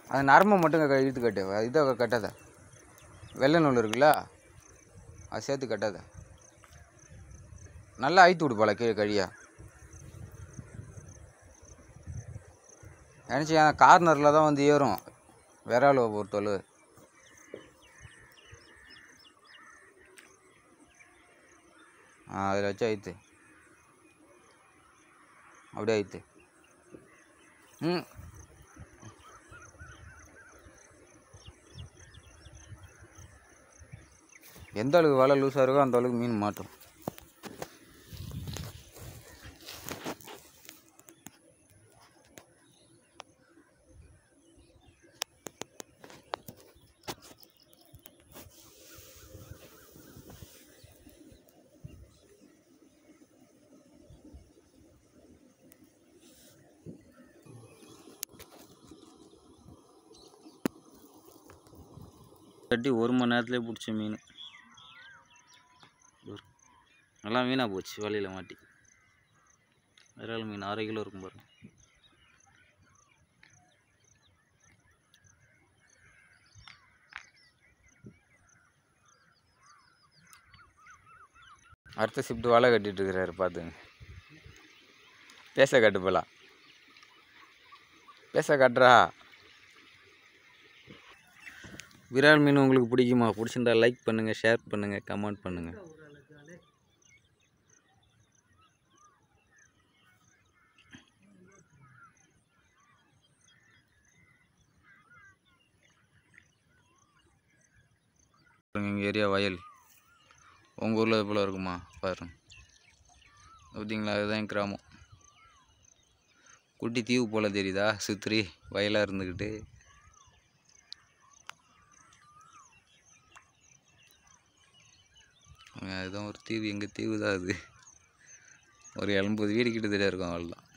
அது நரம்பை மட்டும் க- இழுத்து கட்டு இதை கட்டாத வெள்ளை நூல் இருக்குல்ல அது சேர்த்து கட்டாத நல்லா அழுத்தி விடு போல கீழே கழியா நினச்சி கார்னரில் தான் வந்து ஏறும் விராலுவை பொறுத்தளவு ஆ அதில் வச்சு அழுத்து அப்படியே அழுத்து ம் எந்த அளவுக்கு வலை லூஸாக இருக்கோ அந்த அளவுக்கு மீன் மாட்டும் கட்டி ஒரு மணி நேரத்துலேயே பிடிச்ச மீன் ஒரு- நல்லா மீனாக போச்சு வலையில் மாட்டி விரால் மீன் அரை கிலோ இருக்கும் பாருங்க அடுத்த ஷிஃப்ட் வலை கட்டிட்டு இருக்கிறாரு பார்த்துங்க பேச கட்டு போலாம் பேச கட்டுறா விரால் மீன் உங்களுக்கு பிடிக்குமா பிடிச்சிருந்தா லைக் பண்ணுங்கள் ஷேர் பண்ணுங்கள் கமெண்ட் பண்ணுங்கள் எங்கள் ஏரியா வயல் உங்கள் ஊரில் இது போல் இருக்குமா பாருங்க பார்த்தீங்களா அதுதான் என் கிராமம் குட்டி தீவு போல் தெரியுதா சுற்றி வயலாக இருந்துக்கிட்டு அங்க அதுதான் ஒரு தீவு எங்கள் தீவு தான் அது ஒரு எண்பது வீடு கிட்ட இருக்கும் அவ்வளோதான்